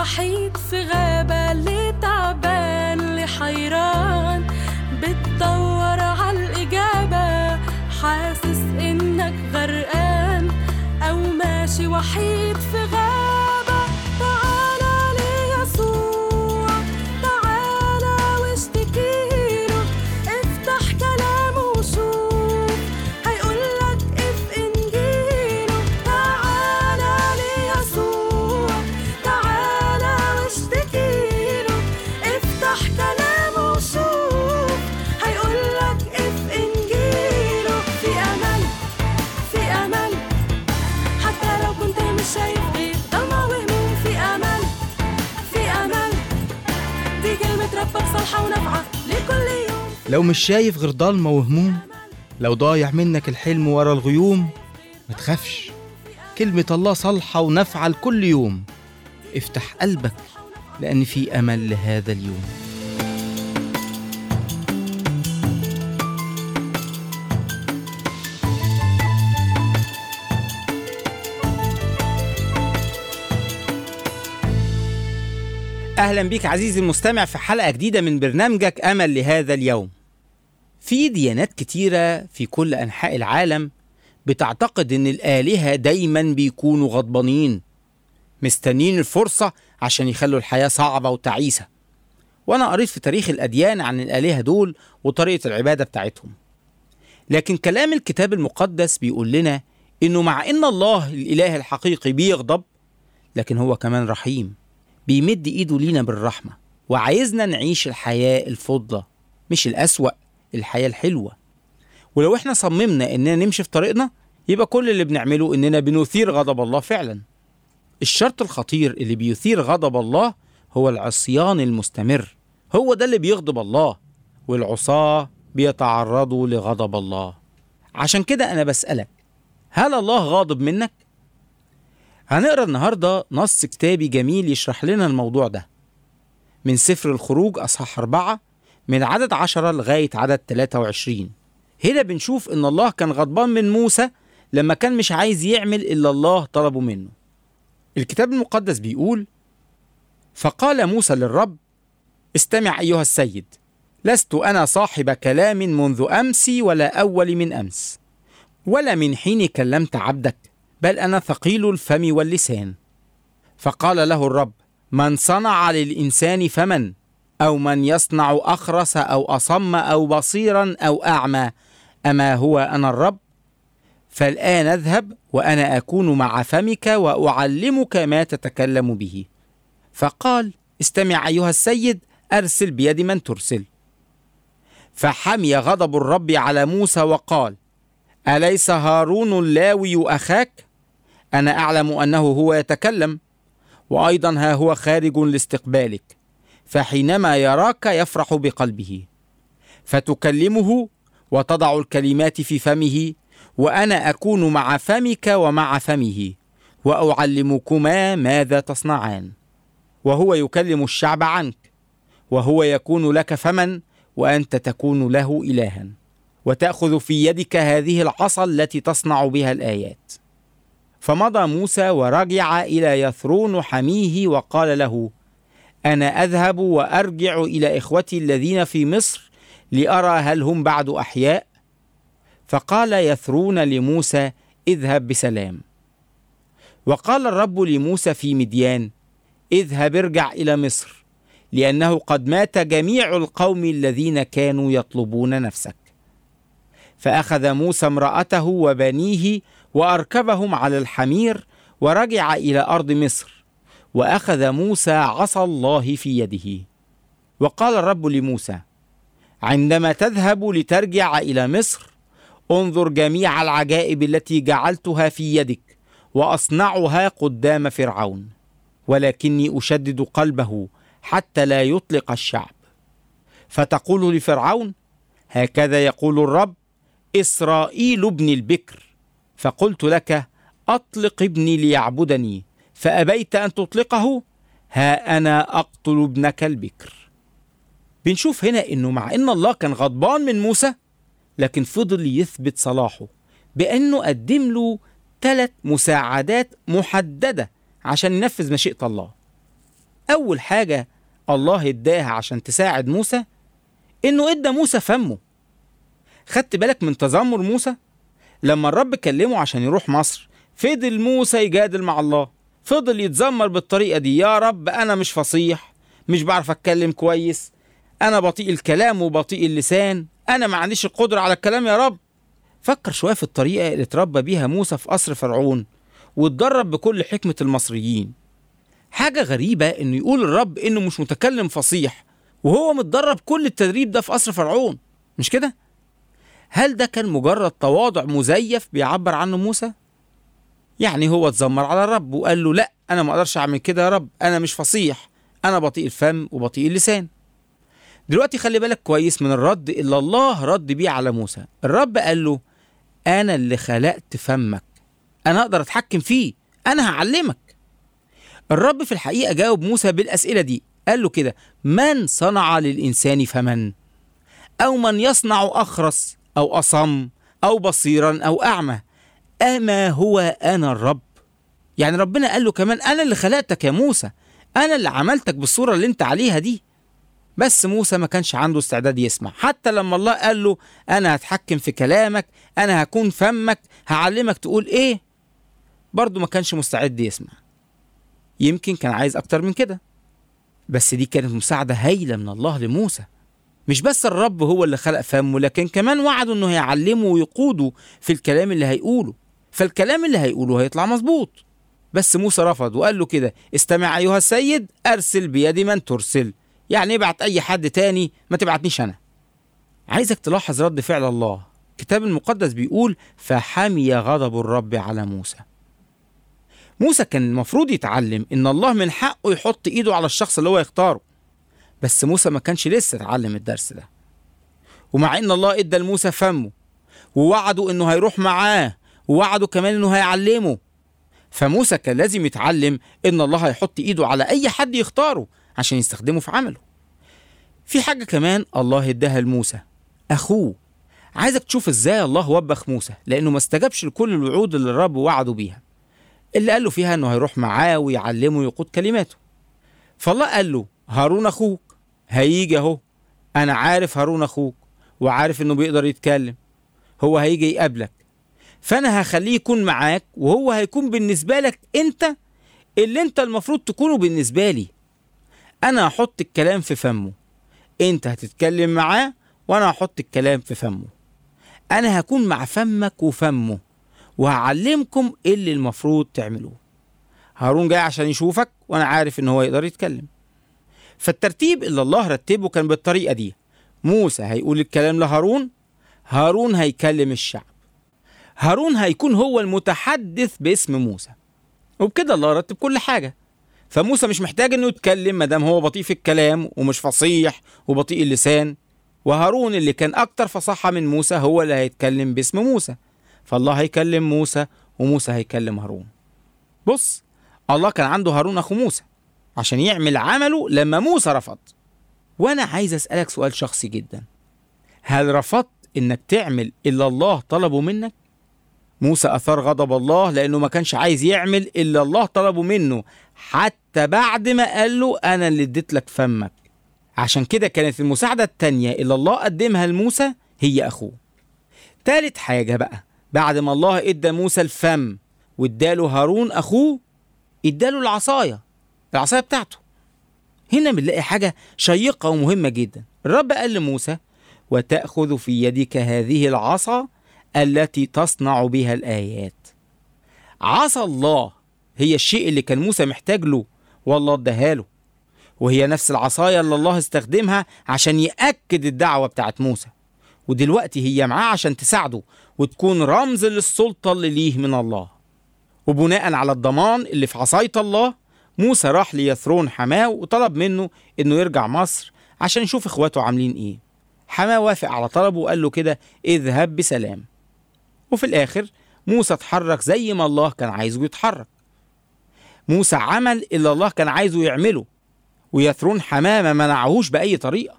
وحيد في غابة اللي تعبان اللي حيران بتدور عالإجابة حاسس إنك غرقان أو ماشي وحيد في غابة تعالى ليسوع تعالى واشتكيله افتح كلامه وشوف هيقولك اف انجيله تعالى ليسوع تعالى واشتكيله افتح كلامه وشوف هيقولك اف انجيله في امل في امل حتى لو كنت مش شايف غير ضلمة وهموم في امل في امل دي كلمة ربك صالحة ونافعة لكل يوم لو مش شايف غير ضلمة وهموم لو ضايع منك الحلم ورا الغيوم ما تخافش كلمة الله صالحة ونافعة لكل يوم افتح قلبك لأن في أمل لهذا اليوم أهلا بيك عزيزي المستمع في حلقة جديدة من برنامجك أمل لهذا اليوم في ديانات كتيرة في كل أنحاء العالم بتعتقد إن الآلهة دايما بيكونوا غضبانين مستنين الفرصة عشان يخلوا الحياة صعبة وتعيسة وأنا قريت في تاريخ الأديان عن الآلهة دول وطريقة العبادة بتاعتهم لكن كلام الكتاب المقدس بيقول لنا إنه مع إن الله الإله الحقيقي بيغضب لكن هو كمان رحيم بيمد ايده لينا بالرحمه وعايزنا نعيش الحياه الفضه مش الاسوا الحياه الحلوه ولو احنا صممنا اننا نمشي في طريقنا يبقى كل اللي بنعمله اننا بنثير غضب الله فعلا الشرط الخطير اللي بيثير غضب الله هو العصيان المستمر هو ده اللي بيغضب الله والعصاه بيتعرضوا لغضب الله عشان كده انا بسالك هل الله غاضب منك هنقرا النهارده نص كتابي جميل يشرح لنا الموضوع ده من سفر الخروج أصحاح أربعة من عدد عشرة لغاية عدد 23 هنا بنشوف إن الله كان غضبان من موسى لما كان مش عايز يعمل إلا الله طلبه منه الكتاب المقدس بيقول فقال موسى للرب استمع أيها السيد لست أنا صاحب كلام منذ أمس ولا أول من أمس ولا من حين كلمت عبدك بل أنا ثقيل الفم واللسان فقال له الرب من صنع للإنسان فمن أو من يصنع أخرس أو أصم أو بصيرا أو أعمى أما هو أنا الرب فالآن اذهب وأنا أكون مع فمك وأعلمك ما تتكلم به فقال استمع أيها السيد أرسل بيد من ترسل فحمي غضب الرب على موسى وقال أليس هارون اللاوي أخاك؟ أنا أعلم أنه هو يتكلم وأيضا ها هو خارج لاستقبالك فحينما يراك يفرح بقلبه فتكلمه وتضع الكلمات في فمه وأنا أكون مع فمك ومع فمه وأعلمكما ماذا تصنعان وهو يكلم الشعب عنك وهو يكون لك فمن وأنت تكون له إلها وتأخذ في يدك هذه العصا التي تصنع بها الآيات فمضى موسى ورجع إلى يثرون حميه وقال له أنا أذهب وأرجع إلى إخوتي الذين في مصر لأرى هل هم بعد أحياء فقال يثرون لموسى اذهب بسلام وقال الرب لموسى في مديان اذهب ارجع إلى مصر لأنه قد مات جميع القوم الذين كانوا يطلبون نفسك فأخذ موسى امرأته وبنيه وأركبهم على الحمير ورجع إلى أرض مصر وأخذ موسى عصا الله في يده وقال الرب لموسى عندما تذهب لترجع إلى مصر انظر جميع العجائب التي جعلتها في يدك وأصنعها قدام فرعون ولكني أشدد قلبه حتى لا يطلق الشعب فتقول لفرعون هكذا يقول الرب إسرائيل ابن البكر فقلت لك أطلق ابني ليعبدني فأبيت أن تطلقه ها أنا أقتل ابنك البكر بنشوف هنا إنه مع إن الله كان غضبان من موسى لكن فضل يثبت صلاحه بأنه قدم له ثلاث مساعدات محددة عشان ينفذ مشيئة الله أول حاجة الله اداها عشان تساعد موسى إنه ادى موسى فمه خدت بالك من تذمر موسى لما الرب كلمه عشان يروح مصر فضل موسى يجادل مع الله فضل يتذمر بالطريقة دي يا رب أنا مش فصيح مش بعرف أتكلم كويس أنا بطيء الكلام وبطيء اللسان أنا ما عنديش القدرة على الكلام يا رب فكر شوية في الطريقة اللي اتربى بيها موسى في قصر فرعون واتدرب بكل حكمة المصريين حاجة غريبة إنه يقول الرب إنه مش متكلم فصيح وهو متدرب كل التدريب ده في قصر فرعون مش كده؟ هل ده كان مجرد تواضع مزيف بيعبر عنه موسى؟ يعني هو اتذمر على الرب وقال له لا أنا ما أقدرش أعمل كده يا رب أنا مش فصيح أنا بطيء الفم وبطيء اللسان دلوقتي خلي بالك كويس من الرد اللي الله رد بيه على موسى الرب قال له أنا اللي خلقت فمك أنا أقدر أتحكم فيه أنا هعلمك الرب في الحقيقة جاوب موسى بالأسئلة دي قال له كده من صنع للإنسان فمن أو من يصنع أخرس أو أصم أو بصيرا أو أعمى أما هو أنا الرب يعني ربنا قال له كمان أنا اللي خلقتك يا موسى أنا اللي عملتك بالصورة اللي أنت عليها دي بس موسى ما كانش عنده استعداد يسمع حتى لما الله قال له أنا هتحكم في كلامك أنا هكون فمك هعلمك تقول إيه برضه ما كانش مستعد يسمع يمكن كان عايز أكتر من كده بس دي كانت مساعدة هايلة من الله لموسى مش بس الرب هو اللي خلق فمه لكن كمان وعده انه هيعلمه ويقوده في الكلام اللي هيقوله فالكلام اللي هيقوله هيطلع مظبوط بس موسى رفض وقال له كده استمع ايها السيد ارسل بيد من ترسل يعني ابعت اي حد تاني ما تبعتنيش انا عايزك تلاحظ رد فعل الله الكتاب المقدس بيقول فحمي غضب الرب على موسى موسى كان المفروض يتعلم ان الله من حقه يحط ايده على الشخص اللي هو يختاره بس موسى ما كانش لسه اتعلم الدرس ده ومع ان الله ادى لموسى فمه ووعده انه هيروح معاه ووعده كمان انه هيعلمه فموسى كان لازم يتعلم ان الله هيحط ايده على اي حد يختاره عشان يستخدمه في عمله في حاجة كمان الله اداها لموسى اخوه عايزك تشوف ازاي الله وبخ موسى لانه ما استجابش لكل الوعود اللي الرب وعده بيها اللي قال له فيها انه هيروح معاه ويعلمه يقود كلماته فالله قال له هارون اخوك هيجي اهو انا عارف هارون اخوك وعارف انه بيقدر يتكلم هو هيجي يقابلك فانا هخليه يكون معاك وهو هيكون بالنسبه لك انت اللي انت المفروض تكونه بالنسبه لي انا هحط الكلام في فمه انت هتتكلم معاه وانا هحط الكلام في فمه انا هكون مع فمك وفمه وهعلمكم ايه اللي المفروض تعملوه هارون جاي عشان يشوفك وانا عارف ان هو يقدر يتكلم فالترتيب اللي الله رتبه كان بالطريقه دي موسى هيقول الكلام لهارون هارون هيكلم الشعب هارون هيكون هو المتحدث باسم موسى وبكده الله رتب كل حاجه فموسى مش محتاج انه يتكلم ما دام هو بطيء في الكلام ومش فصيح وبطيء اللسان وهارون اللي كان اكتر فصاحه من موسى هو اللي هيتكلم باسم موسى فالله هيكلم موسى وموسى هيكلم هارون بص الله كان عنده هارون اخو موسى عشان يعمل عمله لما موسى رفض وانا عايز اسالك سؤال شخصي جدا هل رفضت انك تعمل اللي الله طلبه منك موسى اثار غضب الله لانه ما كانش عايز يعمل اللي الله طلبه منه حتى بعد ما قال له انا اللي اديت لك فمك عشان كده كانت المساعدة التانية اللي الله قدمها لموسى هي أخوه تالت حاجة بقى بعد ما الله ادى موسى الفم واداله هارون أخوه اداله العصاية العصاية بتاعته هنا بنلاقي حاجة شيقة ومهمة جدا الرب قال لموسى وتأخذ في يدك هذه العصا التي تصنع بها الآيات عصا الله هي الشيء اللي كان موسى محتاج له والله اداها له وهي نفس العصاية اللي الله استخدمها عشان يأكد الدعوة بتاعت موسى ودلوقتي هي معاه عشان تساعده وتكون رمز للسلطة اللي ليه من الله وبناء على الضمان اللي في عصاية الله موسى راح ليثرون حماه وطلب منه انه يرجع مصر عشان يشوف اخواته عاملين ايه حماه وافق على طلبه وقال له كده اذهب بسلام وفي الاخر موسى اتحرك زي ما الله كان عايزه يتحرك موسى عمل اللي الله كان عايزه يعمله ويثرون حماه ما منعهوش بأي طريقة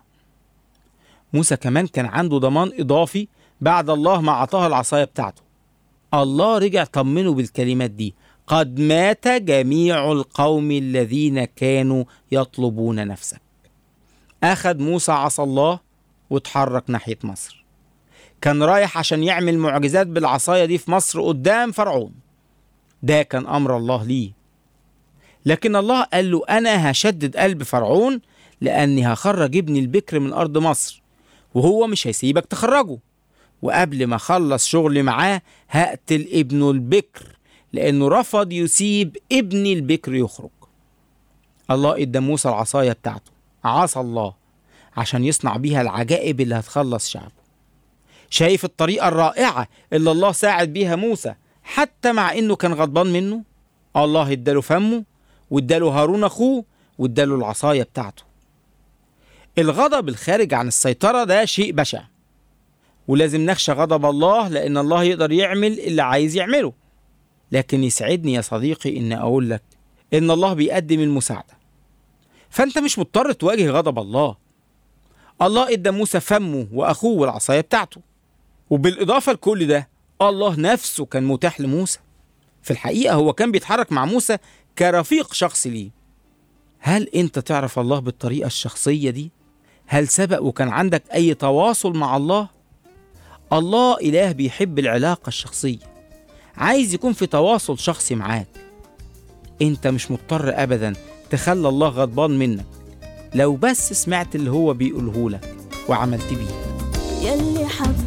موسى كمان كان عنده ضمان إضافي بعد الله ما أعطاه العصاية بتاعته الله رجع طمنه بالكلمات دي قد مات جميع القوم الذين كانوا يطلبون نفسك أخذ موسى عصا الله واتحرك ناحية مصر كان رايح عشان يعمل معجزات بالعصاية دي في مصر قدام فرعون ده كان أمر الله ليه لكن الله قال له أنا هشدد قلب فرعون لأني هخرج ابني البكر من أرض مصر وهو مش هيسيبك تخرجه وقبل ما أخلص شغلي معاه هقتل ابنه البكر لأنه رفض يسيب ابني البكر يخرج الله ادى موسى العصاية بتاعته عصا الله عشان يصنع بيها العجائب اللي هتخلص شعبه شايف الطريقة الرائعة اللي الله ساعد بيها موسى حتى مع انه كان غضبان منه الله اداله فمه واداله هارون اخوه واداله العصاية بتاعته الغضب الخارج عن السيطرة ده شيء بشع ولازم نخشى غضب الله لأن الله يقدر يعمل اللي عايز يعمله لكن يسعدني يا صديقي إن أقول لك إن الله بيقدم المساعدة فأنت مش مضطر تواجه غضب الله الله ادى موسى فمه وأخوه والعصاية بتاعته وبالإضافة لكل ده الله نفسه كان متاح لموسى في الحقيقة هو كان بيتحرك مع موسى كرفيق شخصي ليه هل أنت تعرف الله بالطريقة الشخصية دي؟ هل سبق وكان عندك أي تواصل مع الله؟ الله إله بيحب العلاقة الشخصية عايز يكون في تواصل شخصي معاك أنت مش مضطر أبدا تخلى الله غضبان منك لو بس سمعت اللي هو بيقوله لك وعملت بيه يلي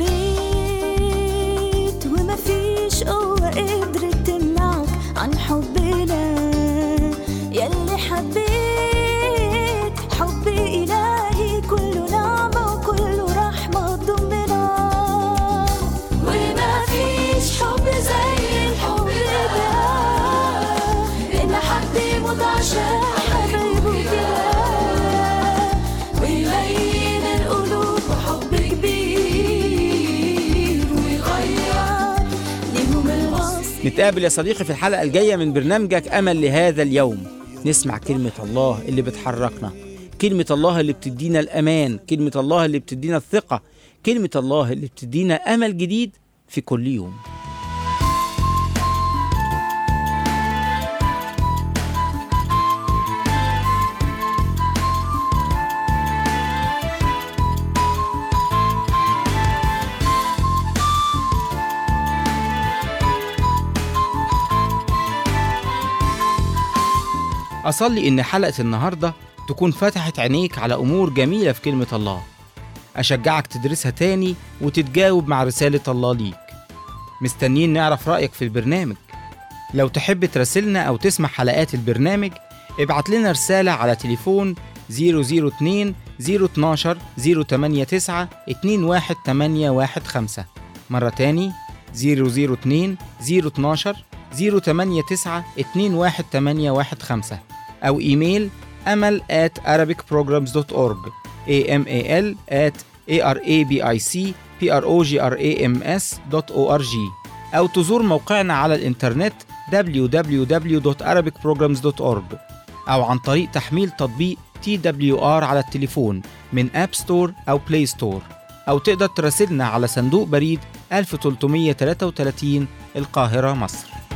حبيت وما فيش قوة قدرت تمنعك عن حبنا يلي حبيت حب إلهي كله نعمة وكله رحمة تضمنا وما فيش حب زي الحب ده إن حد يموت عشان حبيبه كده ويبين القلوب حب كبير ويغير ليهم الوصف نتقابل يا صديقي في الحلقة الجاية من برنامجك أمل لهذا اليوم نسمع كلمة الله اللي بتحركنا كلمة الله اللي بتدينا الأمان كلمة الله اللي بتدينا الثقة كلمة الله اللي بتدينا أمل جديد في كل يوم أصلي إن حلقة النهاردة تكون فتحت عينيك على أمور جميلة في كلمة الله أشجعك تدرسها تاني وتتجاوب مع رسالة الله ليك مستنيين نعرف رأيك في البرنامج لو تحب تراسلنا أو تسمع حلقات البرنامج ابعت لنا رسالة على تليفون 002 012 089 21815 مرة تاني 002 012 089 21815 أو إيميل أمل at arabicprograms.org amal at arabicprograms.org أو تزور موقعنا على الإنترنت www.arabicprograms.org أو عن طريق تحميل تطبيق TWR على التليفون من أب ستور أو بلاي ستور أو تقدر تراسلنا على صندوق بريد 1333 القاهرة مصر